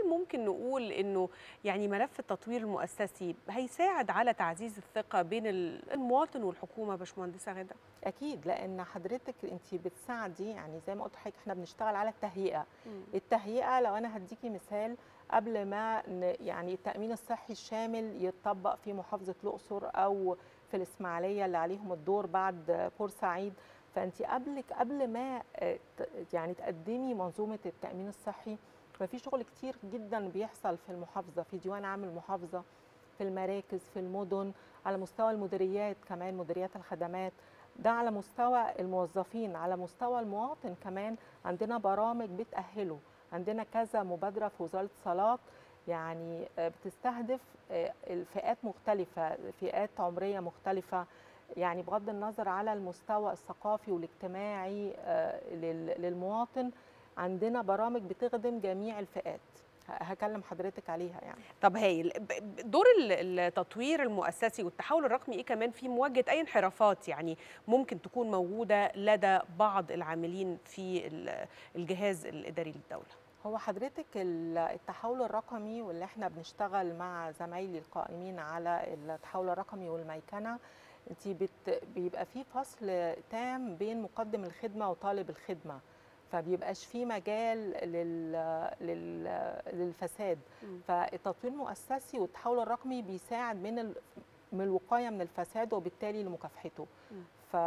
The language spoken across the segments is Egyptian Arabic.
هل ممكن نقول انه يعني ملف التطوير المؤسسي هيساعد على تعزيز الثقه بين المواطن والحكومه باشمهندسه غاده اكيد لان حضرتك انت بتساعدي يعني زي ما قلت لحضرتك احنا بنشتغل على التهيئه مم. التهيئه لو انا هديكي مثال قبل ما ن- يعني التامين الصحي الشامل يتطبق في محافظه الاقصر او في الاسماعيليه اللي عليهم الدور بعد بورسعيد فانت قبلك قبل ما آه، ت- يعني تقدمي منظومه التامين الصحي ففي شغل كتير جدا بيحصل في المحافظه في ديوان عام المحافظه في المراكز في المدن على مستوى المديريات كمان مديريات الخدمات ده على مستوى الموظفين على مستوى المواطن كمان عندنا برامج بتأهله عندنا كذا مبادرة في وزارة الاتصالات يعني آه، بتستهدف آه، الفئات مختلفة فئات عمرية مختلفة يعني بغض النظر على المستوى الثقافي والاجتماعي آه، لل- للمواطن عندنا برامج بتخدم جميع الفئات ه- هكلم حضرتك عليها يعني طب هايل ب- ب- دور ال- التطوير المؤسسي والتحول الرقمي ايه كمان في مواجهه اي انحرافات يعني ممكن تكون موجوده لدى بعض العاملين في ال- الجهاز الاداري للدوله هو حضرتك ال- التحول الرقمي واللي احنا بنشتغل مع زمايلي القائمين على التحول الرقمي والميكنه انت بت بيبقى في فصل تام بين مقدم الخدمه وطالب الخدمه فبيبقاش في مجال لل... لل... للفساد مم. فالتطوير المؤسسي والتحول الرقمي بيساعد من ال... من الوقايه من الفساد وبالتالي لمكافحته مم. ف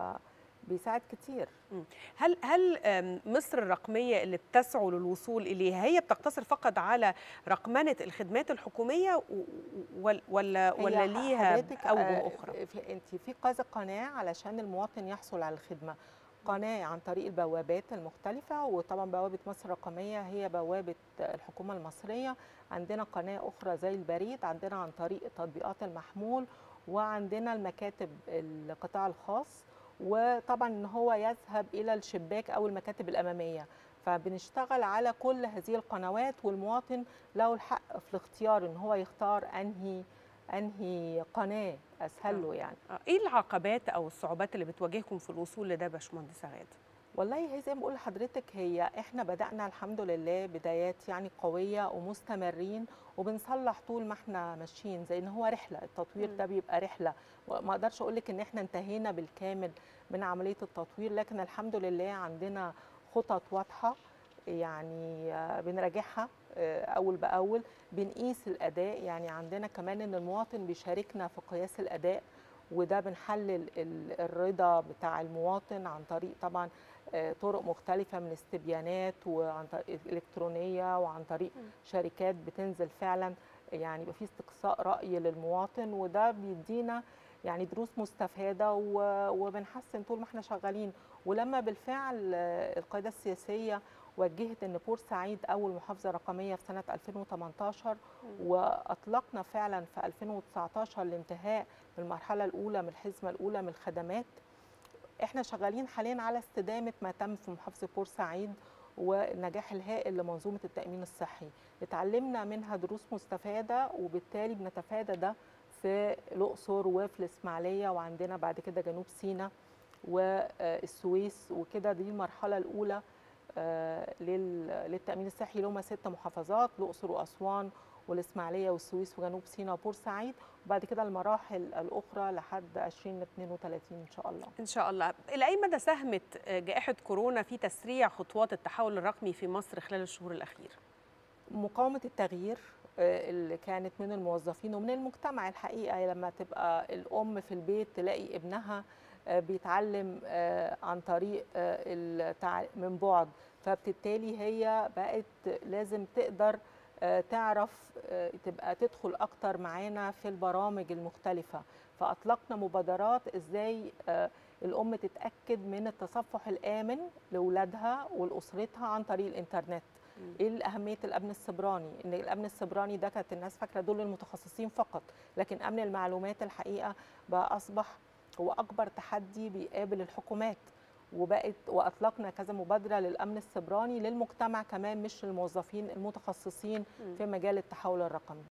بيساعد كتير هل هل آم، مصر الرقميه اللي بتسعوا للوصول اليها هي بتقتصر فقط على رقمنه الخدمات الحكوميه و- ولا ولا هي ولا ح- ليها حضرتك، اوجه آه، اخرى في انت في كذا قناه علشان المواطن يحصل على الخدمه قناه عن طريق البوابات المختلفه وطبعا بوابه مصر الرقميه هي بوابه الحكومه المصريه عندنا قناه اخرى زي البريد عندنا عن طريق تطبيقات المحمول وعندنا المكاتب القطاع الخاص وطبعا ان هو يذهب الى الشباك او المكاتب الاماميه فبنشتغل على كل هذه القنوات والمواطن له الحق في الاختيار ان هو يختار انهي انهي قناه اسهل له يعني آه، ايه العقبات او الصعوبات اللي بتواجهكم في الوصول لده باشمهندسه غاده والله هي زي ما بقول لحضرتك هي احنا بدأنا الحمد لله بدايات يعني قوية ومستمرين وبنصلح طول ما احنا ماشيين زي ان هو رحلة التطوير مم. ده بيبقى رحلة وما اقدرش اقول لك ان احنا انتهينا بالكامل من عملية التطوير لكن الحمد لله عندنا خطط واضحة يعني آه، بنراجعها آه، اول باول بنقيس الاداء يعني عندنا كمان ان المواطن بيشاركنا في قياس الاداء وده بنحلل ال- الرضا بتاع المواطن عن طريق طبعا آه، طرق مختلفة من استبيانات وعن طريق إلكترونية وعن طريق مم. شركات بتنزل فعلا يعني يبقى في استقصاء رأي للمواطن وده بيدينا يعني دروس مستفادة و- وبنحسن طول ما احنا شغالين ولما بالفعل آه، القيادة السياسية وجهت ان بورسعيد اول محافظه رقميه في سنه 2018 واطلقنا فعلا في 2019 الانتهاء من المرحله الاولى من الحزمه الاولى من الخدمات احنا شغالين حاليا على استدامه ما تم في محافظه بورسعيد والنجاح الهائل لمنظومه التامين الصحي اتعلمنا منها دروس مستفاده وبالتالي بنتفادى ده في الاقصر وفي الاسماعيليه وعندنا بعد كده جنوب سيناء والسويس وكده دي المرحله الاولى آه، لل- للتامين الصحي اللي هم ست محافظات الاقصر واسوان والاسماعيليه والسويس وجنوب سيناء وبورسعيد وبعد كده المراحل الاخرى لحد 2032 ان شاء الله ان شاء الله الى اي مدى ساهمت آه، جائحه كورونا في تسريع خطوات التحول الرقمي في مصر خلال الشهور الاخيره مقاومة التغيير آه، اللي كانت من الموظفين ومن المجتمع الحقيقة لما تبقى الأم في البيت تلاقي ابنها آه، بيتعلم آه، عن طريق آه، التع- من بعد فبالتالي هي بقت لازم تقدر آه، تعرف آه، تبقى تدخل أكتر معانا في البرامج المختلفة فأطلقنا مبادرات إزاي آه، الأم تتأكد من التصفح الآمن لأولادها ولأسرتها عن طريق الإنترنت ايه اهميه الامن السيبراني ان الامن السيبراني ده كانت الناس فاكره دول المتخصصين فقط لكن امن المعلومات الحقيقه بقى اصبح هو اكبر تحدي بيقابل الحكومات وبقت واطلقنا كذا مبادره للامن السيبراني للمجتمع كمان مش للموظفين المتخصصين مم. في مجال التحول الرقمي